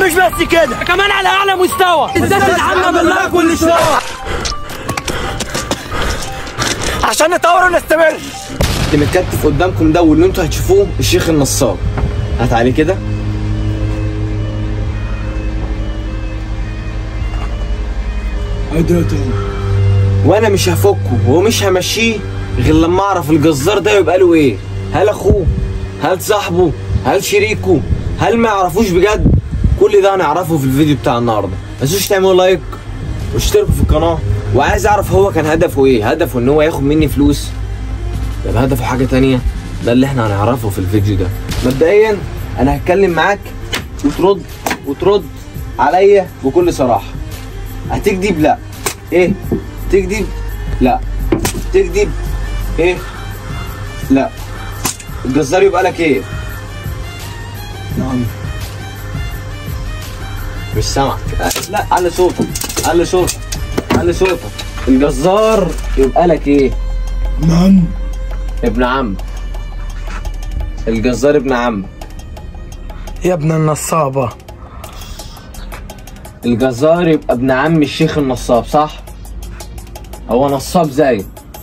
ومش بس كده كمان على اعلى مستوى ازاي عنا بالله كل شويه عشان نطور ونستمر اللي متكتف قدامكم ده واللي انتوا هتشوفوه الشيخ النصاب هات عليه كده وانا مش هفكه ومش همشيه غير لما اعرف الجزار ده يبقى له ايه هل اخوه هل صاحبه هل شريكه هل ما يعرفوش بجد كل ده هنعرفه في الفيديو بتاع النهارده ما تنسوش تعملوا لايك واشتركوا في القناه وعايز اعرف هو كان هدفه ايه هدفه ان هو ياخد مني فلوس طب هدفه حاجه تانية ده اللي احنا هنعرفه في الفيديو ده مبدئيا انا هتكلم معاك وترد وترد عليا بكل صراحه هتكذب لا ايه تكذب لا تكذب ايه لا الجزار يبقى لك ايه نعم مش سامعك لا علي صوتك علي صوتك علي صوتك الجزار يبقى لك ايه نعم ابن عم الجزار ابن عم يا ابن النصابه الجزار يبقى ابن عم الشيخ النصاب صح هو نصاب زيه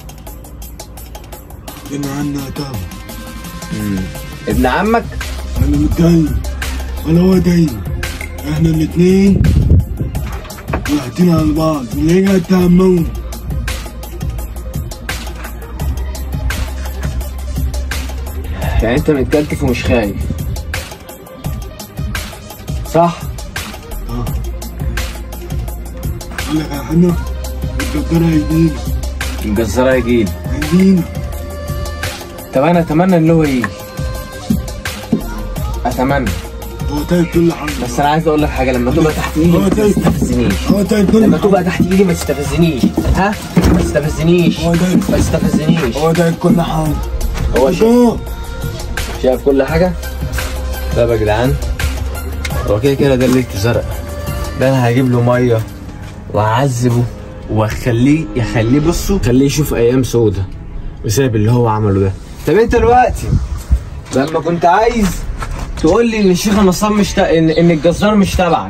جينا عنا تام ابن عمك انا متدين ولا هو دين احنا الاتنين واحدين على بعض ليه قاعد تهمون يعني انت متكلف ومش خايف صح قال لك احنا الدكتور هيجينا الجزار هيجيلي هيجينا طب انا اتمنى ان هو يجي اتمنى هو تايب كل حاجه بس انا عايز اقول لك حاجه لما تبقى تحت ايدي هو ما تايب تستفزنيش هو تايب كل لما حاجه تبقى تحت ايدي ما تستفزنيش ها ما تستفزنيش هو تايب ما تستفزنيش هو تايب كل حاجه هو شايف هو شايف كل حاجه طب يا جدعان هو كده كده ده اللي زرق ده انا هجيب له ميه وهعذبه واخليه يخليه بصوا خليه يشوف ايام سودة بسبب اللي هو عمله ده طب انت دلوقتي لما كنت عايز تقول لي ان الشيخ النصاب مش ت... ان ان الجزار مش تبعك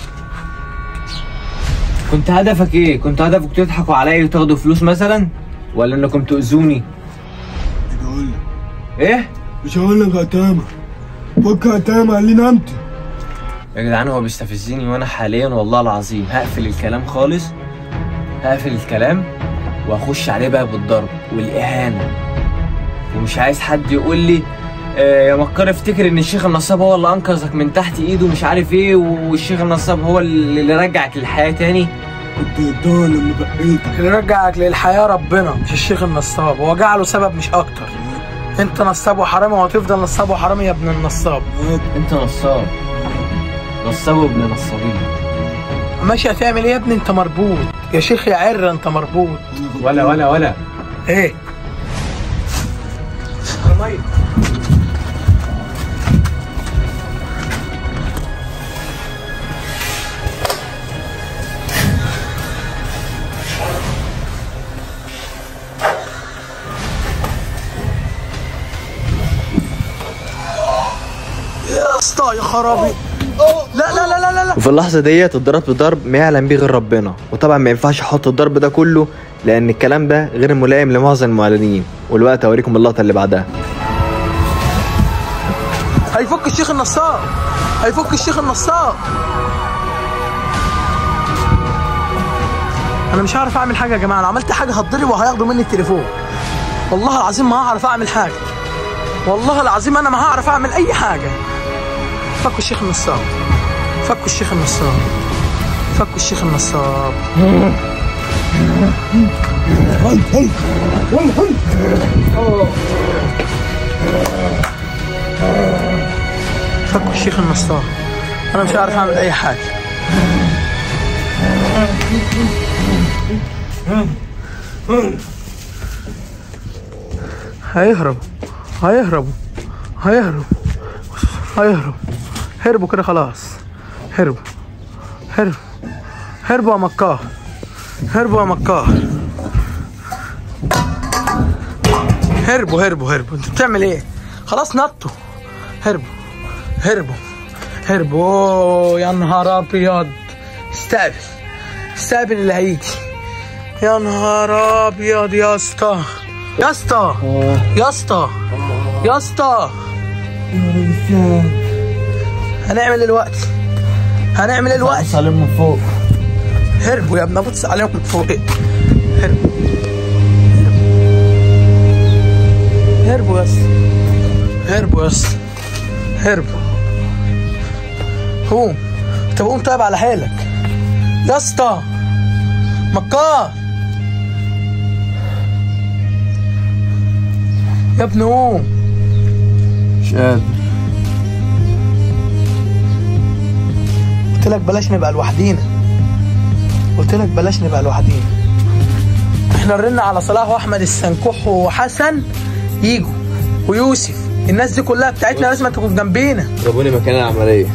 كنت هدفك ايه؟ كنت هدفك تضحكوا عليا وتاخدوا فلوس مثلا؟ ولا انكم تؤذوني؟ مش هقول لك ايه؟ مش هقول لك اتامه فك اتامه اللي نمت يا جدعان هو بيستفزني وانا حاليا والله العظيم هقفل الكلام خالص هقفل الكلام واخش عليه بقى بالضرب والاهانه ومش عايز حد يقول لي آه يا مكار افتكر ان الشيخ النصاب هو اللي انقذك من تحت ايده مش عارف ايه والشيخ النصاب هو اللي رجعك للحياه تاني كنت قدام لما بقيتك اللي رجعك للحياه ربنا مش الشيخ النصاب هو جعله سبب مش اكتر انت نصاب وحرامي وهتفضل نصاب وحرامي يا ابن النصاب انت نصاب نصاب وابن نصابين ماشي هتعمل ايه يا ابني انت مربوط يا شيخ يا عر انت مربوط ولا ولا ولا ايه يا اسطى يا خرابي لا لا لا لا لا, لا. وفي اللحظة ديت اتضربت ضرب ما يعلم بيه غير ربنا وطبعا ما ينفعش احط الضرب ده كله لان الكلام ده غير ملائم لمعظم المعلنين والوقت اوريكم اللقطة اللي بعدها هيفك الشيخ النصاب هيفك الشيخ النصاب انا مش هعرف اعمل حاجه يا جماعه لو عملت حاجه هتضرب وهياخدوا مني التليفون والله العظيم ما هعرف اعمل حاجه والله العظيم انا ما هعرف اعمل اي حاجه فكوا الشيخ النصاب فكوا الشيخ النصاب فكوا الشيخ النصاب فكوا الشيخ النصاب انا مش عارف اعمل اي حاجه هيهربوا هيهربوا هيهربوا هيهربوا هربوا كده خلاص هربوا هربوا هربوا يا مكاه هربوا يا مكاه هربوا هربوا هربوا انت بتعمل ايه خلاص نطوا هربوا هربوا هربوا يا نهار ابيض استقبل استقبل اللي هيجي يا نهار ابيض يا اسطى يا اسطى يا اسطى يا اسطى هنعمل الوقت هنعمل الوقت سلام من فوق هربوا يا ابني ابص عليهم من فوق هربوا هربوا يا اسطى هربوا يا اسطى هربوا قوم طب قوم طيب على حالك يا اسطى مكار يا ابني قوم مش قادر قلت لك بلاش نبقى لوحدينا قلت لك بلاش نبقى لوحدينا احنا رنا على صلاح واحمد السنكوح وحسن يجوا ويوسف الناس دي كلها بتاعتنا لازم تكون جنبينا جابوني مكان العمليه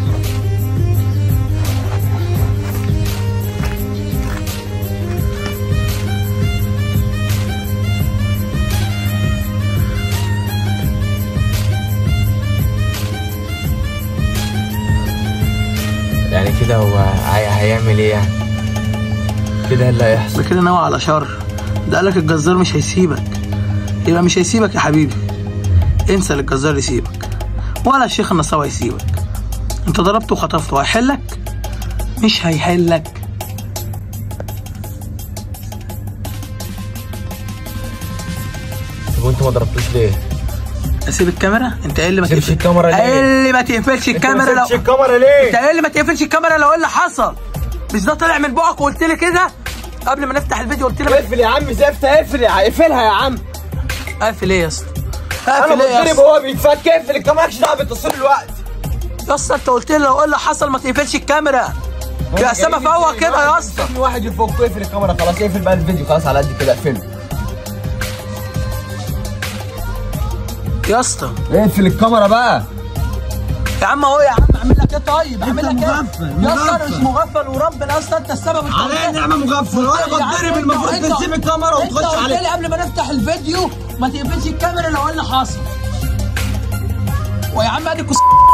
يعني كده هو هي- هيعمل ايه يعني كده اللي هيحصل ده كده ناوي على شر ده قالك الجزار مش هيسيبك يبقى مش هيسيبك يا حبيبي انسى اللي الجزار يسيبك ولا الشيخ النصاوي يسيبك انت ضربته وخطفته هيحلك مش هيحلك طب وانت ما ضربتوش ليه؟ اسيب الكاميرا انت قايل لي ما تسيبش تقفل- الكاميرا ليه؟ قايل لي ما تقفلش الكاميرا لو الكاميرا انت ليه؟ قايل لي ما تقفلش الكاميرا لو ايه اللي حصل مش ده طلع من بقك وقلت لي كده قبل ما نفتح الفيديو قلت لي ما اقفل يا عم زفت اقفل يا اقفلها يا عم اقفل ايه يا اسطى انا اقفل ايه يا بتضرب اسطى وهو بيتفك اقفل الكاميرا مالكش دعوه بالتصوير الوقت يا اسطى انت قلت لي لو ايه اللي حصل ما تقفلش الكاميرا يا اسامه فوق كده يا اسطى في واحد يفك اقفل الكاميرا خلاص اقفل بقى الفيديو خلاص على قد كده اقفله يا اسطى اقفل الكاميرا بقى يا عم اهو يا عم اعمل لك ايه طيب اعمل لك ايه مغفل، يا اسطى انا مغفل. مش مغفل وربنا يا اسطى انت السبب انت قلت لي- نعمه مغفل يا عم انت- انت- الكاميرا انت قلت لي قبل ما نفتح الفيديو ما تقفلش الكاميرا لو ايه اللي حصل ويا عم ادي كس